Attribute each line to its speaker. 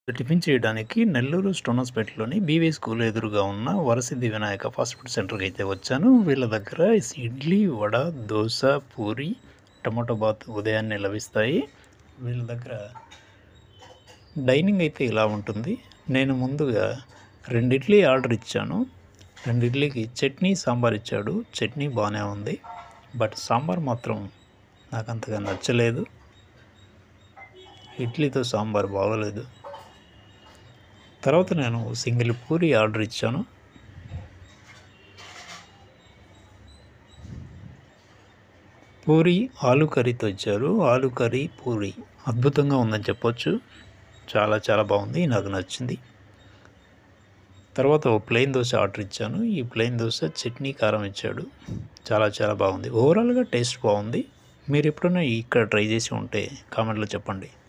Speaker 1: tiffin చేయడానికి Nellore స్టోనస్పేటలోని BV school ఎదురుగా ఉన్న వరసిద్ధి వినాయక ఫాస్ట్ ఫుడ్ సెంటర్కి అయితే వచ్చాను వీళ్ళ దగ్గర ఇడ్లీ వడ దోశ పూరి టమాటో బాత్ ఉదయాన్నే లభిస్తాయి వీళ్ళ దగ్గర డైనింగ్ అయితే ఇలా ఉంటుంది నేను ముందుగా రెండు ఇడ్లీ ఆర్డర్ ఇచ్చాను రెండు ఇడ్లీకి చట్నీ సాంబార్ ఇచ్చాడు చట్నీ బాగానే ఉంది బట్ సాంబార్ మాత్రం నాకు అంతగా నచ్చలేదు ఇడ్లీతో సాంబార్ బాగోలేదు తర్వాత నేను సింగిల్ పూరి ఆర్డర్ ఇచ్చాను పూరి ఆలు కర్రీతో ఇచ్చారు ఆలు కర్రీ పూరి అద్భుతంగా ఉందని చెప్పొచ్చు చాలా చాలా బాగుంది నాకు నచ్చింది తర్వాత ఓ ప్లెయిన్ దోశ ఆర్డర్ ఇచ్చాను ఈ ప్లెయిన్ దోశ చట్నీ కారం ఇచ్చాడు చాలా చాలా బాగుంది ఓవరాల్గా టేస్ట్ బాగుంది మీరు ఎప్పుడైనా ఇక్కడ ట్రై చేసి ఉంటే కామెంట్లో చెప్పండి